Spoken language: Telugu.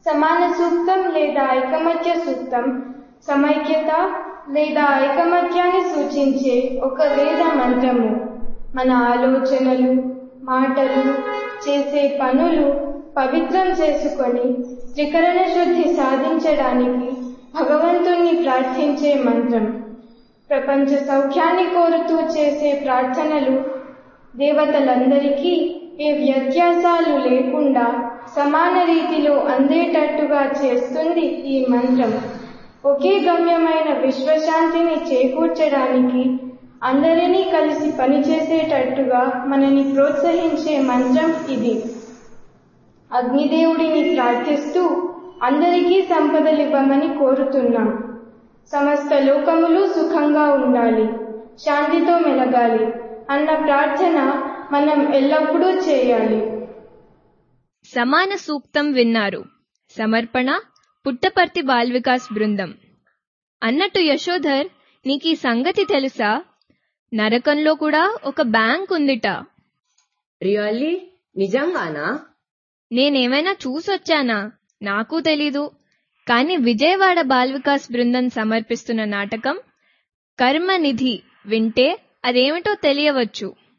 సమాన సూక్తం లేదా ఐకమత్య సూక్తం సమైక్యత లేదా ఐకమత్యాన్ని సూచించే ఒక వేద మంత్రము మన ఆలోచనలు మాటలు చేసే పనులు పవిత్రం చేసుకొని త్రికరణ శుద్ధి సాధించడానికి భగవంతుణ్ణి ప్రార్థించే మంత్రం ప్రపంచ సౌఖ్యాన్ని కోరుతూ చేసే ప్రార్థనలు దేవతలందరికీ ఏ వ్యత్యాసాలు లేకుండా సమాన రీతిలో అందేటట్టుగా చేస్తుంది ఈ మంత్రం ఒకే గమ్యమైన విశ్వశాంతిని చేకూర్చడానికి అందరినీ కలిసి పనిచేసేటట్టుగా మనని ప్రోత్సహించే మంత్రం ఇది అగ్నిదేవుడిని ప్రార్థిస్తూ అందరికీ సంపదలివ్వమని కోరుతున్నాం సమస్త లోకములు సుఖంగా ఉండాలి శాంతితో మెలగాలి అన్న ప్రార్థన మనం ఎల్లప్పుడూ చేయాలి సమాన సూక్తం విన్నారు సమర్పణ పుట్టపర్తి బాల్ వికాస్ బృందం అన్నట్టు యశోధర్ నీకీ సంగతి తెలుసా నరకంలో కూడా ఒక బ్యాంక్ ఉందిట రియల్లీ నిజంగానా నేనేమైనా చూసొచ్చానా నాకు తెలీదు కానీ విజయవాడ బాల్ వికాస్ బృందం సమర్పిస్తున్న నాటకం కర్మనిధి వింటే అదేమిటో తెలియవచ్చు